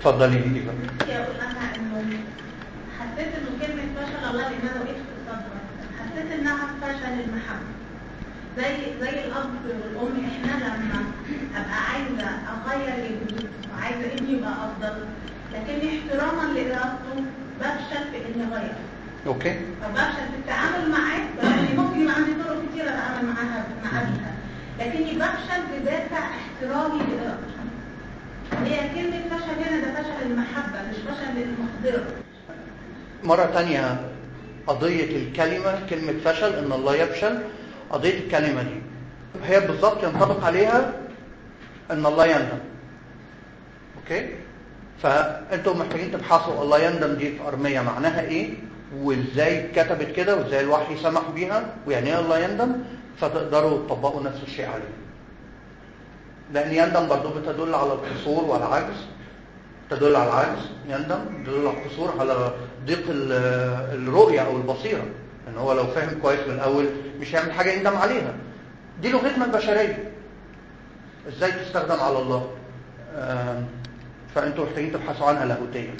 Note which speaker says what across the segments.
Speaker 1: اتفضلي يا ايفا
Speaker 2: بدي اقول لها انه حسيت انه كلمه فشل الله لماذا وقفت في الصدر حسيت انها فشل المحبه زي زي الاب والام احنا لما ابقى عايزه اغير ابني وعايزه ابني يبقى افضل لكني احتراما لارادته بفشل في اني اغير
Speaker 1: اوكي
Speaker 2: فبفشل في التعامل معاه برغم ان ممكن يبقى عندي طرق كتيره اتعامل معاها معاه بيها لكني بفشل بدافع احترامي لارادته هي كلمة فشل هنا ده فشل المحبة مش فشل المقدرة
Speaker 1: مرة تانية قضية الكلمة كلمة فشل ان الله يفشل قضية الكلمة دي هي بالظبط ينطبق عليها ان الله يندم اوكي فانتم محتاجين تبحثوا الله يندم دي في ارمية معناها ايه وازاي كتبت كده وازاي الوحي سمح بيها ويعني ايه الله يندم فتقدروا تطبقوا نفس الشيء عليه لان يندم برضو بتدل على القصور والعجز تدل على العجز يندم تدل على القصور على ضيق ال- الرؤية او البصيرة ان هو لو فاهم كويس من الاول مش هيعمل حاجة يندم عليها دي لغتنا البشرية ازاي تستخدم على الله آم، فانتوا محتاجين تبحثوا عنها لاهوتيا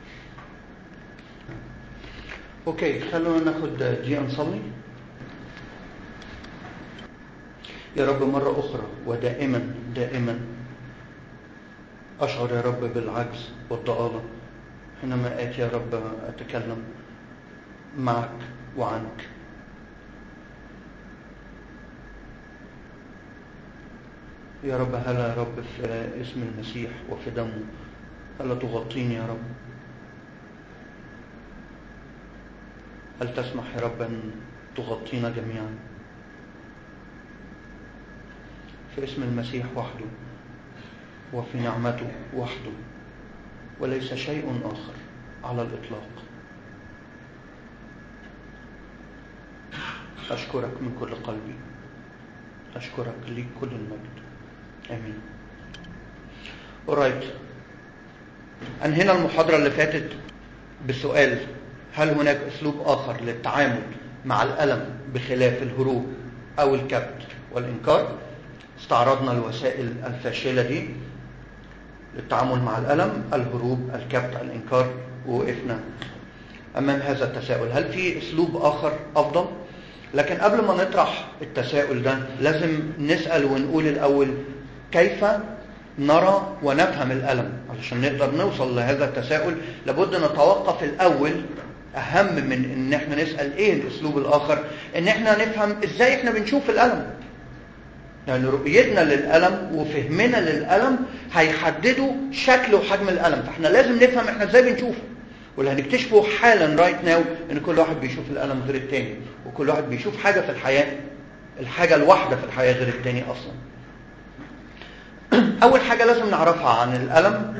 Speaker 1: اوكي خلونا ناخد دقيقة نصلي يا رب مرة أخرى ودائما دائما أشعر يا رب بالعجز والضآلة حينما آتي يا رب أتكلم معك وعنك يا رب هلا يا رب في اسم المسيح وفي دمه هلا تغطيني يا رب هل تسمح يا رب أن تغطينا جميعا في اسم المسيح وحده وفي نعمته وحده وليس شيء آخر على الإطلاق أشكرك من كل قلبي أشكرك ليك كل المجد آمين alright أنهينا المحاضرة اللي فاتت بسؤال هل هناك أسلوب آخر للتعامل مع الألم بخلاف الهروب أو الكبت والإنكار استعرضنا الوسائل الفاشلة دي للتعامل مع الألم الهروب الكبت الإنكار ووقفنا أمام هذا التساؤل هل في أسلوب آخر أفضل؟ لكن قبل ما نطرح التساؤل ده لازم نسأل ونقول الأول كيف نرى ونفهم الألم علشان نقدر نوصل لهذا التساؤل لابد نتوقف الأول أهم من إن احنا نسأل إيه الأسلوب الآخر إن احنا نفهم إزاي احنا بنشوف الألم يعني رؤيتنا للألم وفهمنا للألم هيحددوا شكل وحجم الألم فاحنا لازم نفهم احنا ازاي بنشوفه واللي هنكتشفه حالا رايت ناو ان كل واحد بيشوف الألم غير التاني وكل واحد بيشوف حاجة في الحياة الحاجة الواحدة في الحياة غير التاني أصلا أول حاجة لازم نعرفها عن الألم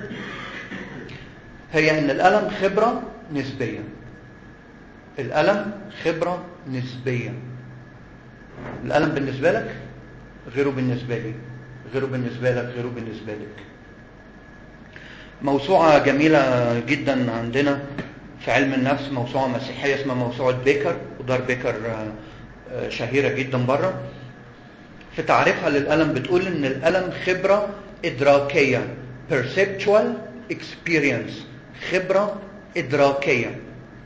Speaker 1: هي ان الألم خبرة نسبية الألم خبرة نسبية الألم بالنسبة لك غيره بالنسبة لي غيره بالنسبة لك غيره بالنسبة لك موسوعة جميلة جدا عندنا في علم النفس موسوعة مسيحية اسمها موسوعة بيكر ودار بيكر شهيرة جدا بره في تعريفها للألم بتقول ان الألم خبرة إدراكية perceptual experience خبرة إدراكية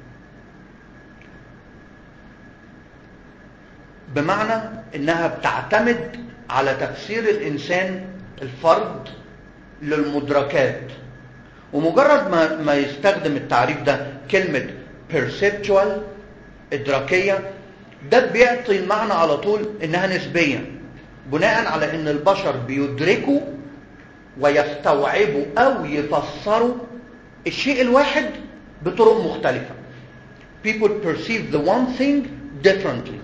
Speaker 1: بمعنى انها بتعتمد على تفسير الانسان الفرد للمدركات ومجرد ما ما يستخدم التعريف ده كلمة perceptual إدراكية ده بيعطي المعنى على طول إنها نسبية بناء على إن البشر بيدركوا ويستوعبوا أو يفسروا الشيء الواحد بطرق مختلفة people perceive the one thing differently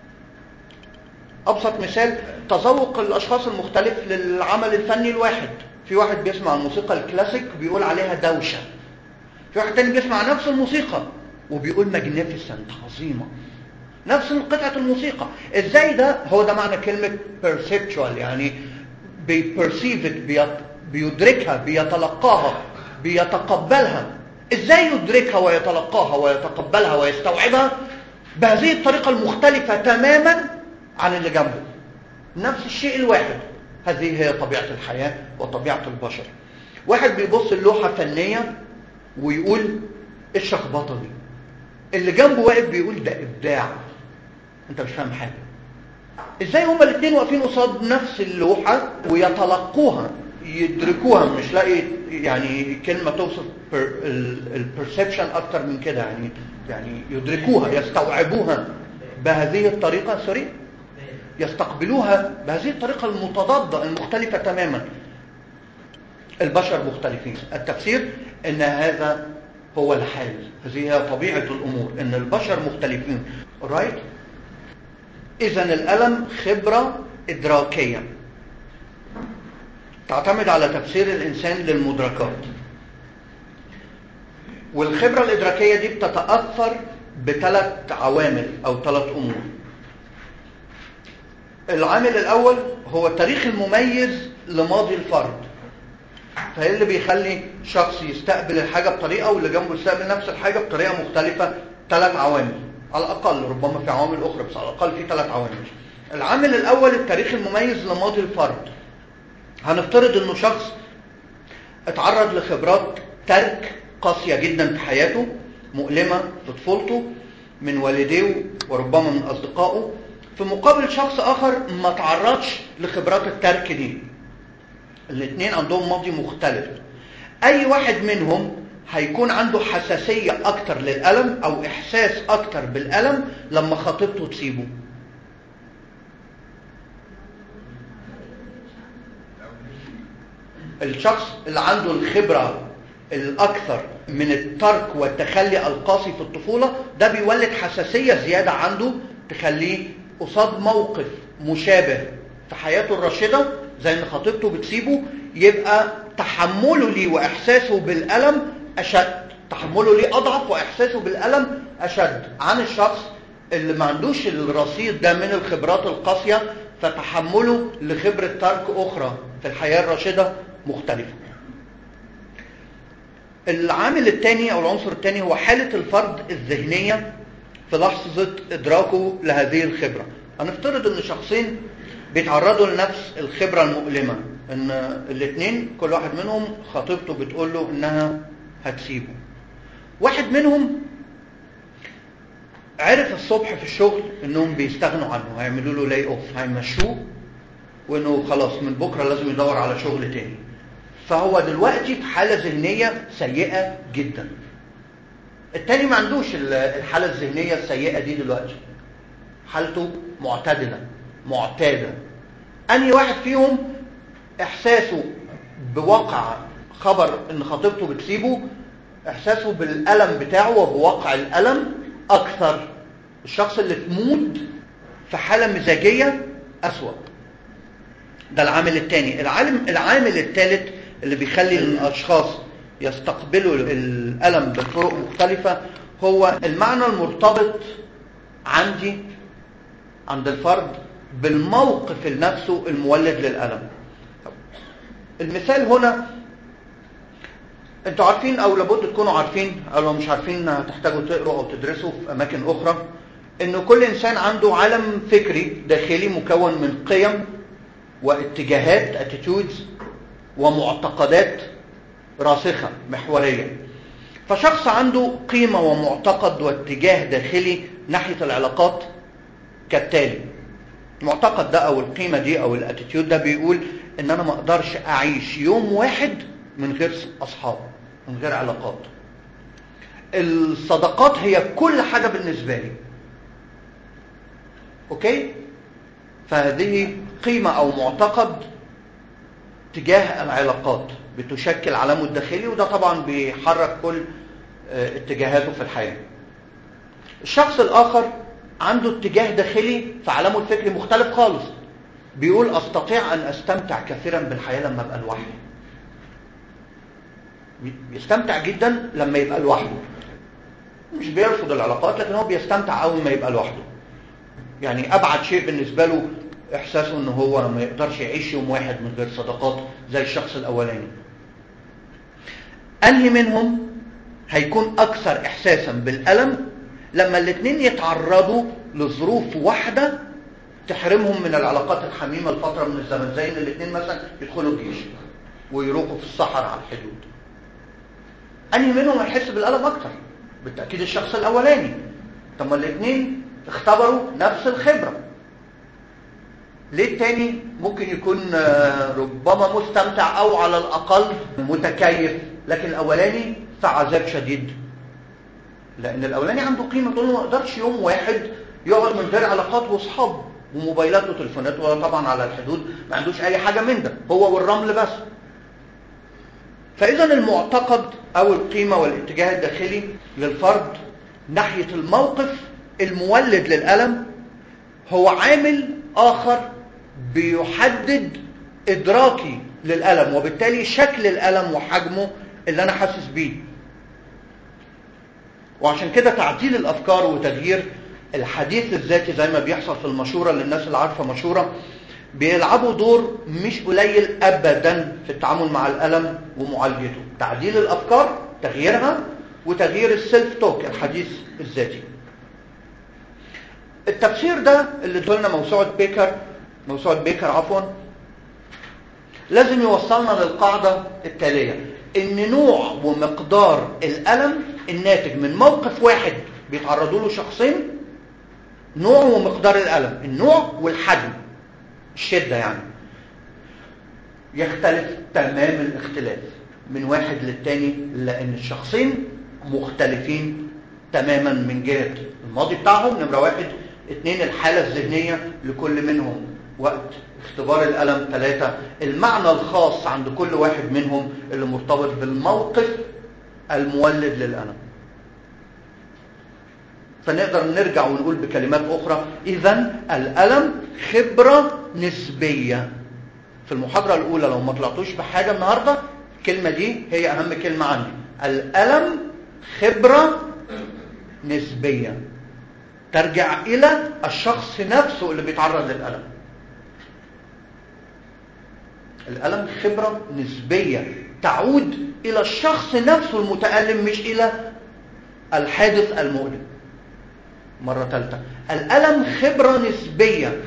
Speaker 1: أبسط مثال تذوق الأشخاص المختلف للعمل الفني الواحد في واحد بيسمع الموسيقى الكلاسيك بيقول عليها دوشة في واحد تاني بيسمع نفس الموسيقى وبيقول ماجنيفيسنت عظيمة نفس قطعة الموسيقى ازاي ده هو ده معنى كلمة perceptual يعني بيperceive بيت بيدركها بيتلقاها بيتقبلها ازاي يدركها ويتلقاها ويتقبلها ويستوعبها بهذه الطريقة المختلفة تماما عن اللي جنبه نفس الشيء الواحد هذه هي طبيعة الحياة وطبيعة البشر واحد بيبص اللوحة فنية ويقول ايه الشخبطة دي اللي جنبه واقف بيقول ده ابداع انت مش فاهم حاجة ازاي هما الاثنين واقفين قصاد نفس اللوحة ويتلقوها يدركوها مش لاقي يعني كلمة توصف البرسبشن اكتر من كده يعني يعني يدركوها يستوعبوها بهذه الطريقة سوري يستقبلوها بهذه الطريقة المتضادة المختلفة تماما البشر مختلفين التفسير ان هذا هو الحال هذه هي طبيعة الامور ان البشر مختلفين رايت اذا الالم خبرة ادراكية تعتمد على تفسير الانسان للمدركات والخبرة الادراكية دي بتتأثر بثلاث عوامل او ثلاث امور العامل الاول هو التاريخ المميز لماضي الفرد فايه اللي بيخلي شخص يستقبل الحاجة بطريقة واللي جنبه يستقبل نفس الحاجة بطريقة مختلفة ثلاث عوامل على الأقل ربما في عوامل أخرى بس على الأقل في ثلاث عوامل العامل الأول التاريخ المميز لماضي الفرد هنفترض انه شخص اتعرض لخبرات ترك قاسية جدا في حياته مؤلمة في طفولته من والديه وربما من أصدقائه في مقابل شخص آخر ما تعرضش لخبرات الترك دي الاثنين عندهم ماضي مختلف اي واحد منهم هيكون عنده حساسية اكتر للألم او احساس اكتر بالألم لما خطيبته تسيبه الشخص اللي عنده الخبرة الاكثر من الترك والتخلي القاسي في الطفولة ده بيولد حساسية زيادة عنده تخليه قصاد موقف مشابه في حياته الراشدة زي ان خطيبته بتسيبه يبقى تحمله ليه واحساسه بالالم اشد تحمله ليه اضعف واحساسه بالالم اشد عن الشخص اللي ما عندوش الرصيد ده من الخبرات القاسيه فتحمله لخبره ترك اخرى في الحياه الراشده مختلفه العامل الثاني او العنصر الثاني هو حاله الفرد الذهنيه في لحظه ادراكه لهذه الخبره هنفترض ان شخصين بيتعرضوا لنفس الخبرة المؤلمة ان الاثنين كل واحد منهم خطيبته بتقول له انها هتسيبه واحد منهم عرف الصبح في الشغل انهم بيستغنوا عنه هيعملوا له لاي اوف هيمشوه وانه خلاص من بكره لازم يدور على شغل تاني فهو دلوقتي في حاله ذهنيه سيئه جدا التاني ما عندوش الحاله الذهنيه السيئه دي دلوقتي حالته معتدله معتادة أنهي واحد فيهم إحساسه بواقع خبر إن خطيبته بتسيبه إحساسه بالألم بتاعه وبواقع الألم أكثر الشخص اللي في مود في حالة مزاجية أسوأ ده العامل الثاني العالم العامل الثالث اللي بيخلي الأشخاص يستقبلوا الألم بطرق مختلفة هو المعنى المرتبط عندي عند الفرد بالموقف نفسه المولد للألم المثال هنا انتوا عارفين او لابد تكونوا عارفين او لو مش عارفين تحتاجوا تقروا او تدرسوا في اماكن اخرى ان كل انسان عنده عالم فكري داخلي مكون من قيم واتجاهات attitudes ومعتقدات راسخة محورية فشخص عنده قيمة ومعتقد واتجاه داخلي ناحية العلاقات كالتالي المعتقد ده او القيمة دي او الاتيتيود ده بيقول ان انا ما اقدرش اعيش يوم واحد من غير اصحاب من غير علاقات الصداقات هي كل حاجة بالنسبة لي اوكي فهذه قيمة او معتقد تجاه العلاقات بتشكل علامه الداخلي وده طبعا بيحرك كل اتجاهاته في الحياة الشخص الاخر عنده اتجاه داخلي في عالمه الفكري مختلف خالص بيقول استطيع ان استمتع كثيرا بالحياة لما ابقى لوحدي بيستمتع جدا لما يبقى لوحده مش بيرفض العلاقات لكن هو بيستمتع اول ما يبقى لوحده يعني ابعد شيء بالنسبة له احساسه ان هو ما يقدرش يعيش يوم واحد من غير صداقات زي الشخص الاولاني انهي منهم هيكون اكثر احساسا بالالم لما الاثنين يتعرضوا لظروف واحدة تحرمهم من العلاقات الحميمة لفترة من الزمن زي ان الاثنين مثلا يدخلوا الجيش ويروحوا في الصحراء على الحدود انهي منهم هيحس بالالم اكتر بالتاكيد الشخص الاولاني طب ما الاثنين اختبروا نفس الخبره ليه التاني ممكن يكون ربما مستمتع او على الاقل متكيف لكن الاولاني في عذاب شديد لان الاولاني عنده قيمه تقول له ما اقدرش يوم واحد يقعد من غير علاقات واصحاب وموبايلات وتليفونات وطبعا على الحدود ما عندوش اي حاجه من ده هو والرمل بس فاذا المعتقد او القيمه والاتجاه الداخلي للفرد ناحيه الموقف المولد للالم هو عامل اخر بيحدد ادراكي للالم وبالتالي شكل الالم وحجمه اللي انا حاسس بيه وعشان كده تعديل الافكار وتغيير الحديث الذاتي زي ما بيحصل في المشوره للناس اللي عارفه مشوره بيلعبوا دور مش قليل ابدا في التعامل مع الالم ومعالجته تعديل الافكار تغييرها وتغيير السيلف توك الحديث الذاتي التفسير ده اللي ادولنا موسوعه بيكر موسوعه بيكر عفوا لازم يوصلنا للقاعده التاليه ان نوع ومقدار الالم الناتج من موقف واحد بيتعرضوا له شخصين نوع ومقدار الالم النوع والحجم الشده يعني يختلف تمام الاختلاف من واحد للتاني لان الشخصين مختلفين تماما من جهه الماضي بتاعهم نمره واحد اثنين الحاله الذهنيه لكل منهم وقت اختبار الالم ثلاثه المعنى الخاص عند كل واحد منهم اللي مرتبط بالموقف المولد للالم فنقدر نرجع ونقول بكلمات اخرى اذا الالم خبره نسبيه في المحاضره الاولى لو ما طلعتوش بحاجه النهارده الكلمه دي هي اهم كلمه عندي الالم خبره نسبيه ترجع الى الشخص نفسه اللي بيتعرض للالم الالم خبره نسبيه تعود الى الشخص نفسه المتالم مش الى الحادث المؤلم مره ثالثه الالم خبره نسبيه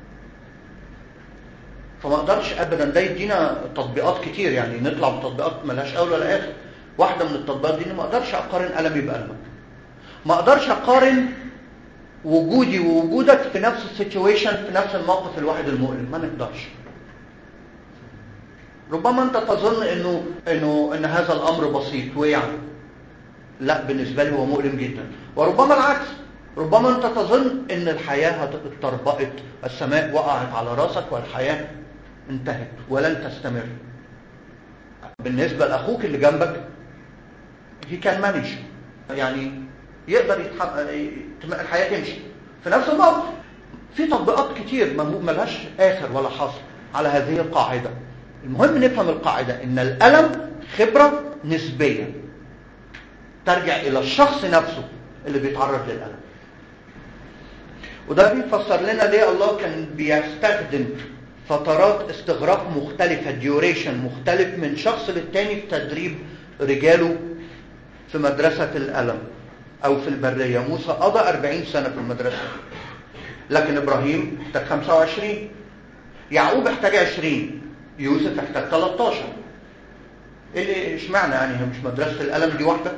Speaker 1: فما اقدرش ابدا ده يدينا تطبيقات كتير يعني نطلع بتطبيقات ملهاش اول ولا اخر واحده من التطبيقات دي ما اقدرش اقارن المي بالمك ما اقدرش اقارن وجودي ووجودك في نفس السيتويشن في نفس الموقف الواحد المؤلم ما نقدرش ربما انت تظن انه انه ان هذا الامر بسيط ويعني لا بالنسبه لي هو مؤلم جدا وربما العكس ربما انت تظن ان الحياه اتطربقت السماء وقعت على راسك والحياه انتهت ولن تستمر بالنسبه لاخوك اللي جنبك هي كان مانج يعني يقدر يتحقق الحياه تمشي في نفس الوقت في تطبيقات كتير ملهاش اخر ولا حصر على هذه القاعده المهم نفهم القاعده ان الالم خبره نسبيه ترجع الى الشخص نفسه اللي بيتعرض للالم وده بيفسر لنا ليه الله كان بيستخدم فترات استغراق مختلفة ديوريشن مختلف من شخص للتاني في تدريب رجاله في مدرسة الألم أو في البرية موسى قضى 40 سنة في المدرسة لكن إبراهيم احتاج 25 يعقوب احتاج 20 يوسف احتاج 13 ايه اللي اشمعنى يعني هي مش مدرسة الألم دي واحدة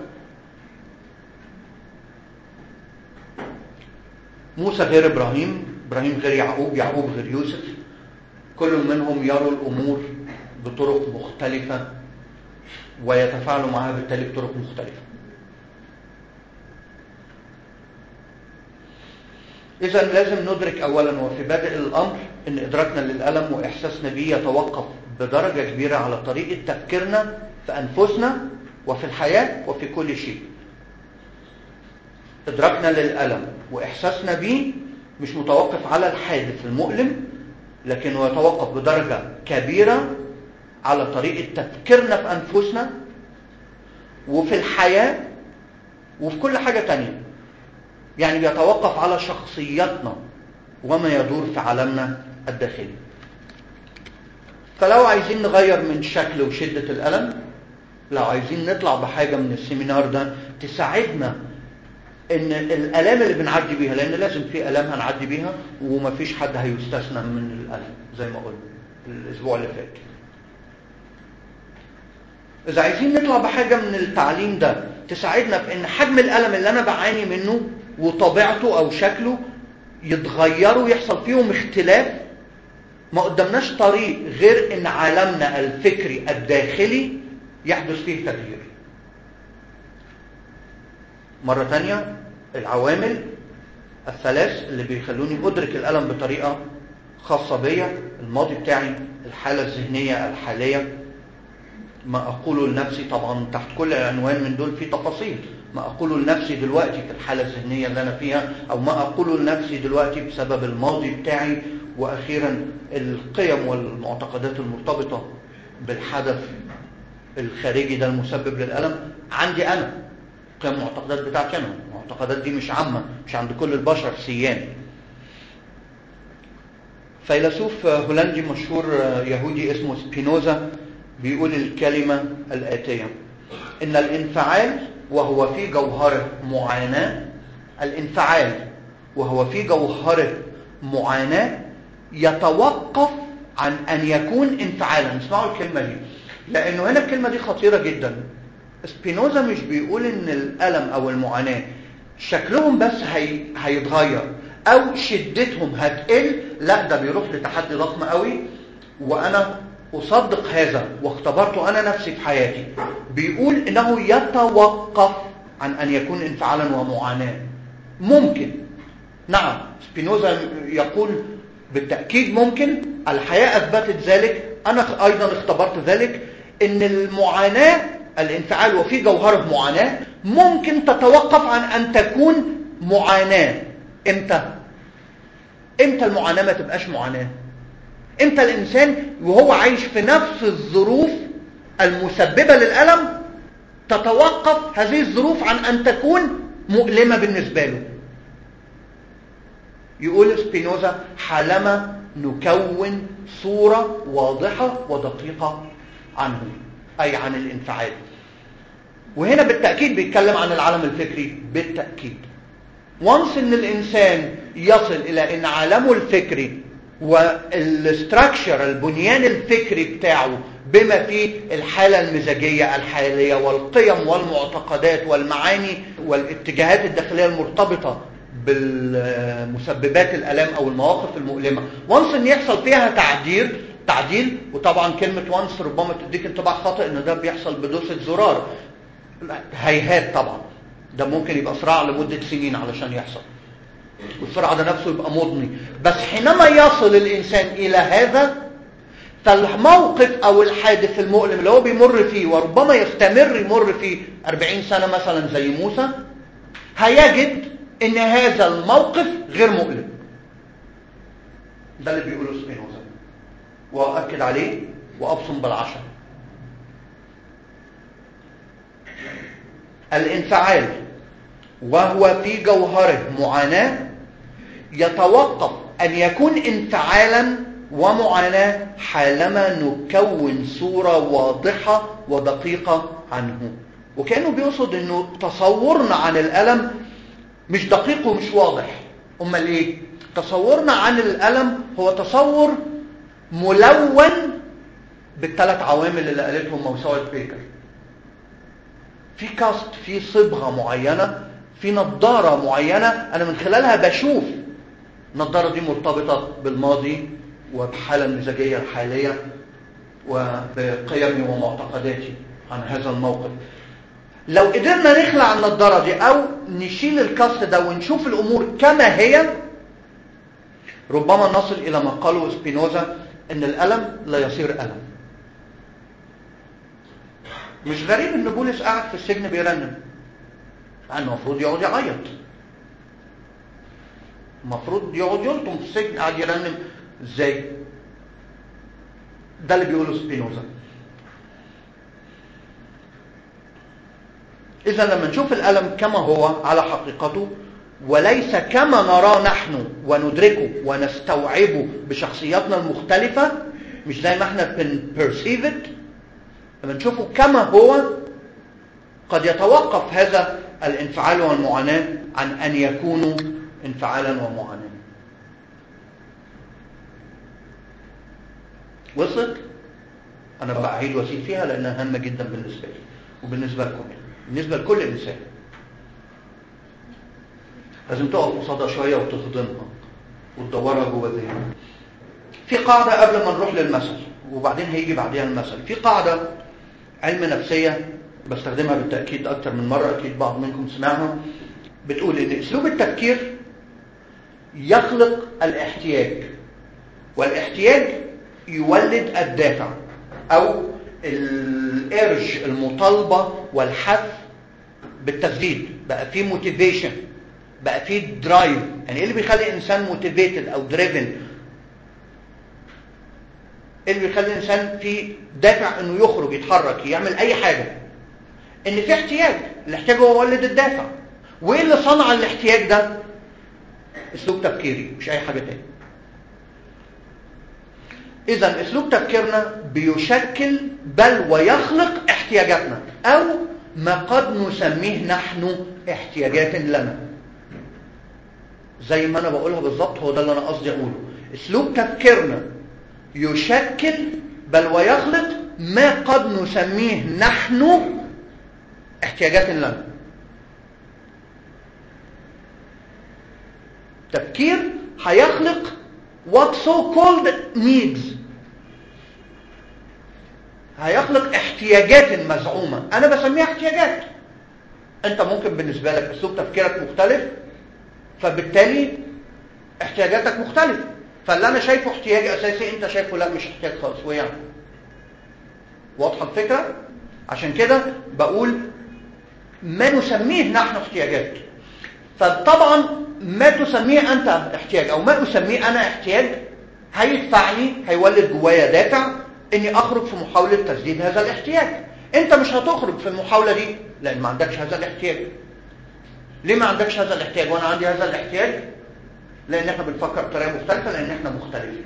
Speaker 1: موسى غير إبراهيم إبراهيم غير يعقوب يعقوب غير يوسف كل منهم يروا الأمور بطرق مختلفة ويتفاعلوا معها بالتالي بطرق مختلفة إذا لازم ندرك أولا وفي بادئ الأمر أن إدراكنا للألم وإحساسنا به يتوقف بدرجة كبيرة على طريقة تفكيرنا في أنفسنا وفي الحياة وفي كل شيء إدراكنا للألم وإحساسنا به مش متوقف على الحادث المؤلم لكنه يتوقف بدرجة كبيرة على طريقة تفكيرنا في أنفسنا وفي الحياة وفي كل حاجة تانية يعني بيتوقف على شخصيتنا وما يدور في عالمنا الداخلي فلو عايزين نغير من شكل وشدة الألم لو عايزين نطلع بحاجة من السيمينار ده تساعدنا ان الالام اللي بنعدي بيها لان لازم في الام هنعدي بيها ومفيش حد هيستثنى من الالم زي ما قلنا الاسبوع اللي فات إذا عايزين نطلع بحاجة من التعليم ده تساعدنا في إن حجم الألم اللي أنا بعاني منه وطبيعته أو شكله يتغيروا ويحصل فيهم اختلاف ما قدامناش طريق غير إن عالمنا الفكري الداخلي يحدث فيه تغيير مرة تانية العوامل الثلاث اللي بيخلوني أدرك الألم بطريقة خاصة بيا الماضي بتاعي الحالة الذهنية الحالية ما أقوله لنفسي طبعا تحت كل عنوان من دول في تفاصيل ما أقوله لنفسي دلوقتي في الحالة الذهنية اللي أنا فيها أو ما أقوله لنفسي دلوقتي بسبب الماضي بتاعي وأخيرا القيم والمعتقدات المرتبطة بالحدث الخارجي ده المسبب للألم عندي أنا قيم المعتقدات بتاعتي أنا المعتقدات دي مش عامة مش عند كل البشر سيان فيلسوف هولندي مشهور يهودي اسمه سبينوزا بيقول الكلمة الآتية إن الانفعال وهو في جوهره معاناة الانفعال وهو في جوهره معاناة يتوقف عن أن يكون انفعالا اسمعوا الكلمة دي لأنه هنا الكلمة دي خطيرة جدا سبينوزا مش بيقول إن الألم أو المعاناة شكلهم بس هي... هيتغير أو شدتهم هتقل لا ده بيروح لتحدي ضخم قوي وأنا أصدق هذا واختبرته أنا نفسي في حياتي بيقول إنه يتوقف عن أن يكون انفعالا ومعاناة ممكن نعم سبينوزا يقول بالتأكيد ممكن الحياة أثبتت ذلك أنا أيضا اختبرت ذلك إن المعاناة الانفعال وفي جوهره معاناة ممكن تتوقف عن أن تكون معاناة إمتى؟ إمتى المعاناة ما تبقاش معاناة؟ امتى الانسان وهو عايش في نفس الظروف المسببة للألم تتوقف هذه الظروف عن أن تكون مؤلمة بالنسبة له يقول سبينوزا حالما نكون صورة واضحة ودقيقة عنه أي عن الانفعال وهنا بالتأكيد بيتكلم عن العالم الفكري بالتأكيد وانس ان الانسان يصل الى ان عالمه الفكري والاستراكشر البنيان الفكري بتاعه بما فيه الحالة المزاجية الحالية والقيم والمعتقدات والمعاني والاتجاهات الداخلية المرتبطة بالمسببات الألام أو المواقف المؤلمة وانس ان يحصل فيها تعديل تعديل وطبعا كلمة وانس ربما تديك انطباع خاطئ ان ده بيحصل بدوسة زرار هيهات طبعا ده ممكن يبقى صراع لمدة سنين علشان يحصل والصراع ده نفسه يبقى مضني بس حينما يصل الإنسان إلى هذا فالموقف أو الحادث المؤلم اللي هو بيمر فيه وربما يستمر يمر فيه 40 سنة مثلا زي موسى هيجد ان هذا الموقف غير مؤلم ده اللي بيقوله سبينوزا وأؤكد عليه وأبصم بالعشر الانفعال وهو في جوهره معاناة يتوقف أن يكون انفعالا ومعاناة حالما نكون صورة واضحة ودقيقة عنه وكأنه بيقصد أنه تصورنا عن الألم مش دقيق ومش واضح أمال إيه؟ تصورنا عن الألم هو تصور ملون بالثلاث عوامل اللي قالتهم موسوعة بيكر في كاست في صبغة معينة في نظارة معينة أنا من خلالها بشوف النظارة دي مرتبطة بالماضي وبحالة المزاجية الحالية وبقيمي ومعتقداتي عن هذا الموقف لو قدرنا نخلع النظارة دي أو نشيل الكاست ده ونشوف الأمور كما هي ربما نصل إلى ما قاله سبينوزا أن الألم لا يصير ألم مش غريب ان بولس قاعد في السجن بيرنم المفروض يقعد يعيط المفروض يقعد يلطم في السجن قاعد يرنم ازاي ده اللي بيقوله سبينوزا اذا لما نشوف الالم كما هو على حقيقته وليس كما نراه نحن وندركه ونستوعبه بشخصياتنا المختلفة مش زي ما احنا بنبرسيف لما نشوفه كما هو قد يتوقف هذا الانفعال والمعاناة عن أن يكونوا انفعالا ومعاناة وصلت انا بعيد وازيد فيها لانها هامه جدا بالنسبه لي وبالنسبه لكم يعني. بالنسبه لكل انسان لازم تقف قصادها شويه وتخدمها وتدورها جوه ذهنك في قاعده قبل ما نروح للمثل وبعدين هيجي بعديها المثل في قاعده علم نفسيه بستخدمها بالتاكيد اكتر من مره اكيد بعض منكم سمعها بتقول ان اسلوب التفكير يخلق الاحتياج والاحتياج يولد الدافع او الارج المطالبه والحث بالتسديد بقى في موتيفيشن بقى في درايف يعني ايه اللي بيخلي انسان موتيفيتد او دريفن ايه اللي بيخلي الانسان في دافع انه يخرج يتحرك يعمل اي حاجه ان في احتياج الاحتياج هو ولد الدافع وايه اللي صنع الاحتياج ده اسلوب تفكيري مش اي حاجه تاني اذا اسلوب تفكيرنا بيشكل بل ويخلق احتياجاتنا او ما قد نسميه نحن احتياجات لنا زي ما انا بقولها بالظبط هو ده اللي انا قصدي اقوله اسلوب تفكيرنا يشكل بل ويخلق ما قد نسميه نحن احتياجات لنا تفكير هيخلق what so called needs هيخلق احتياجات مزعومة انا بسميها احتياجات انت ممكن بالنسبة لك اسلوب تفكيرك مختلف فبالتالي احتياجاتك مختلفة فاللي انا شايفه احتياج اساسي انت شايفه لا مش احتياج خالص ويعني واضحة الفكرة عشان كده بقول ما نسميه نحن احتياجات فطبعا ما تسميه انت احتياج او ما اسميه انا احتياج هيدفعني هيولد جوايا دافع اني اخرج في محاولة تسديد هذا الاحتياج انت مش هتخرج في المحاولة دي لان ما عندكش هذا الاحتياج ليه ما عندكش هذا الاحتياج وانا عندي هذا الاحتياج لان احنا بنفكر بطريقة مختلفة لان احنا مختلفين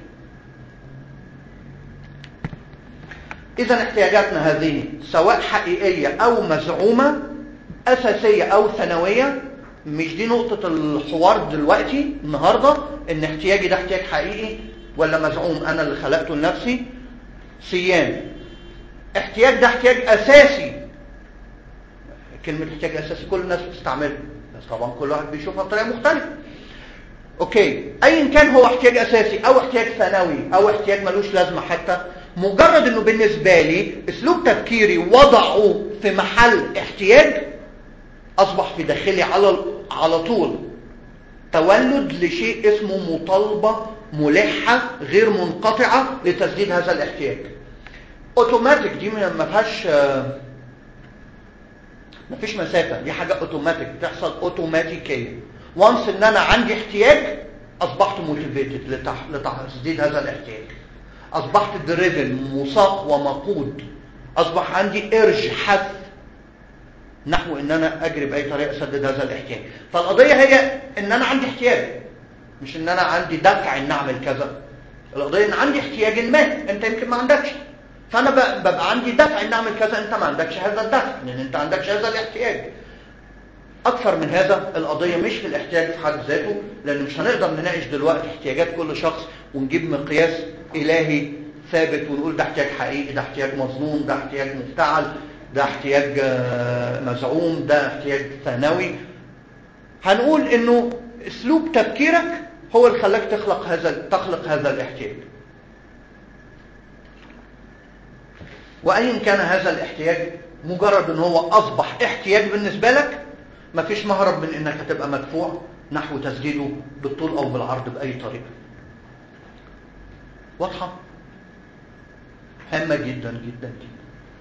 Speaker 1: اذا احتياجاتنا هذه سواء حقيقية او مزعومة اساسية او ثانوية مش دي نقطة الحوار دلوقتي النهاردة ان احتياجي ده احتياج حقيقي ولا مزعوم انا اللي خلقته لنفسي سيان احتياج ده احتياج اساسي كلمة احتياج اساسي كل الناس بتستعملها بس طبعا كل واحد بيشوفها بطريقة مختلفة اوكي ايا كان هو احتياج اساسي او احتياج ثانوي او احتياج ملوش لازمة حتى مجرد انه بالنسبة لي اسلوب تفكيري وضعه في محل احتياج اصبح في داخلي على على طول تولد لشيء اسمه مطالبة ملحة غير منقطعة لتسديد هذا الاحتياج اوتوماتيك دي ما فيهاش ما فيش مسافة دي حاجة اوتوماتيك بتحصل اوتوماتيكيا وانس ان انا عندي احتياج اصبحت موتيفيتد لتسديد هذا الاحتياج اصبحت دريفن مساق ومقود اصبح عندي ارج حث نحو ان انا اجري باي طريقه اسدد هذا الاحتياج فالقضيه هي ان انا عندي احتياج مش ان انا عندي دفع ان اعمل كذا القضيه ان عندي احتياج ما انت يمكن ما عندكش فانا ببقى عندي دفع ان اعمل كذا انت ما عندكش هذا الدفع لان انت عندكش هذا الاحتياج اكثر من هذا القضيه مش في الاحتياج في حد ذاته لان مش هنقدر نناقش دلوقتي احتياجات كل شخص ونجيب مقياس الهي ثابت ونقول ده احتياج حقيقي ده احتياج مظنون ده احتياج مفتعل ده احتياج مزعوم ده احتياج ثانوي هنقول انه اسلوب تفكيرك هو اللي خلاك تخلق هذا تخلق هذا الاحتياج وايا كان هذا الاحتياج مجرد ان هو اصبح احتياج بالنسبه لك مفيش مهرب من انك هتبقى مدفوع نحو تسديده بالطول او بالعرض باي طريقه واضحه هامه جدا جدا جدا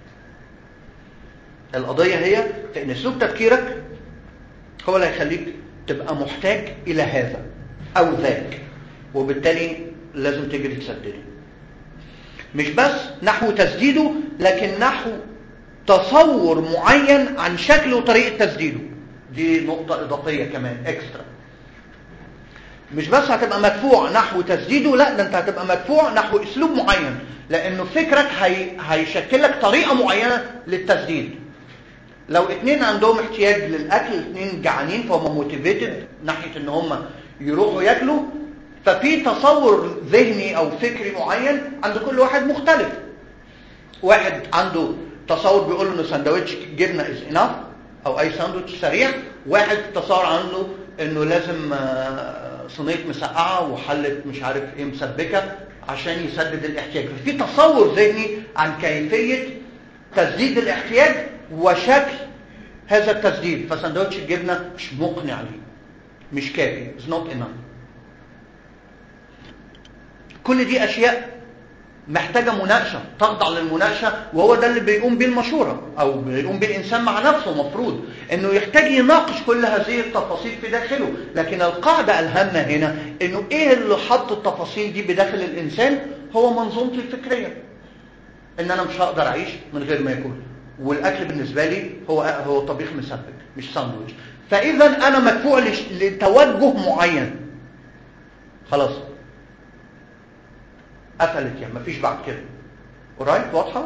Speaker 1: القضية هي في ان اسلوب تفكيرك هو اللي هيخليك تبقى محتاج الى هذا او ذاك وبالتالي لازم تجري تسدده مش بس نحو تسديده لكن نحو تصور معين عن شكل وطريقة تسديده دي نقطة اضافية كمان اكسترا مش بس هتبقى مدفوع نحو تسديده لا ده انت هتبقى مدفوع نحو اسلوب معين لانه فكرك هي... هيشكل لك طريقة معينة للتسديد لو اتنين عندهم احتياج للاكل اتنين جعانين فهم موتيفيتد ناحية ان هم يروحوا ياكلوا ففي تصور ذهني او فكري معين عند كل واحد مختلف واحد عنده تصور بيقول انه سندوتش جبنه از اناف او اي ساندوتش سريع واحد تصور عنده انه لازم صينيه مسقعه وحله مش عارف ايه مسبكه عشان يسدد الاحتياج في تصور ذهني عن كيفيه تسديد الاحتياج وشكل هذا التسديد فسندوتش الجبنه مش مقنع ليه مش كافي is not enough كل دي اشياء محتاجه مناقشه تخضع للمناقشه وهو ده اللي بيقوم بيه المشوره او بيقوم بيه الانسان مع نفسه مفروض انه يحتاج يناقش كل هذه التفاصيل في داخله لكن القاعده الهامه هنا انه ايه اللي حط التفاصيل دي بداخل الانسان هو منظومتي الفكريه ان انا مش هقدر اعيش من غير ما اكل والاكل بالنسبه لي هو هو طبيخ مسبك مش ساندويتش فاذا انا مدفوع لتوجه معين خلاص قفلت يعني مفيش بعد كده قريت واضحه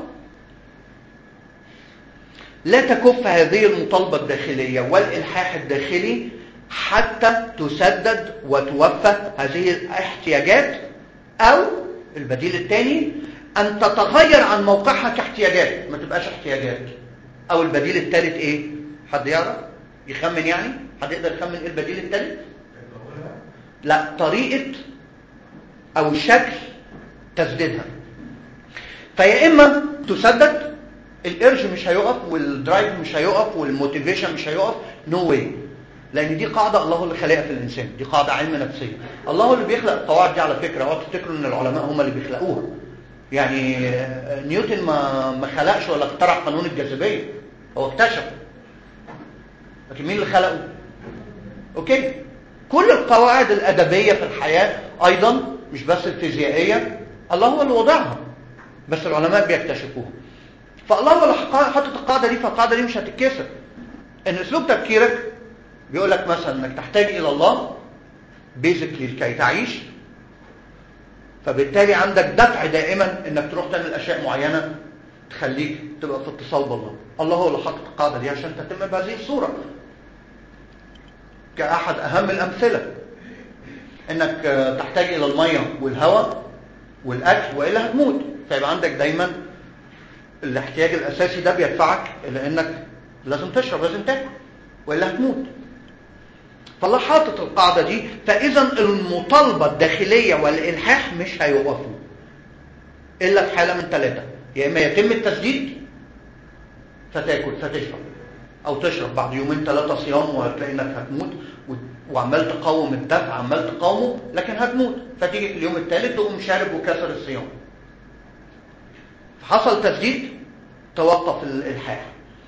Speaker 1: لا تكف هذه المطالبه الداخليه والالحاح الداخلي حتى تسدد وتوفى هذه الاحتياجات او البديل الثاني ان تتغير عن موقعها كاحتياجات ما تبقاش احتياجات او البديل الثالث ايه حد يعرف يخمن يعني حد يقدر يخمن ايه البديل الثالث لا طريقه او شكل تسديدها فيا اما تسدد الارج مش هيقف والدرايف مش هيقف والموتيفيشن مش هيقف نو no واي لان دي قاعده الله اللي خلقها في الانسان دي قاعده علم نفسيه الله اللي بيخلق القواعد دي على فكره اوعوا تفتكروا ان العلماء هم اللي بيخلقوها يعني نيوتن ما ما خلقش ولا اخترع قانون الجاذبيه هو اكتشفه لكن مين اللي خلقه اوكي كل القواعد الادبيه في الحياه ايضا مش بس الفيزيائيه الله هو اللي وضعها بس العلماء بيكتشفوها فالله هو اللي حاطط القاعده دي فالقاعده دي مش هتتكسر ان اسلوب تفكيرك بيقول لك مثلا انك تحتاج الى الله بيزيكلي لكي تعيش فبالتالي عندك دفع دائما انك تروح تعمل اشياء معينه تخليك تبقى في اتصال بالله الله هو اللي حاطط القاعده دي عشان تتم بهذه الصوره كاحد اهم الامثله انك تحتاج الى الميه والهواء والاكل والا هتموت فيبقى عندك دايما الاحتياج الاساسي ده بيدفعك الى انك لازم تشرب لازم تاكل والا هتموت فالله حاطط القاعده دي فاذا المطالبه الداخليه والالحاح مش هيوقفوا الا في حاله من ثلاثه يا اما يتم التسديد فتاكل فتشرب او تشرب بعد يومين ثلاثه صيام وهتلاقي انك هتموت وعمال تقاوم الدفع عمال تقاومه لكن هتموت فتيجي في اليوم الثالث تقوم شارب وكسر الصيام فحصل تسديد توقف الالحاح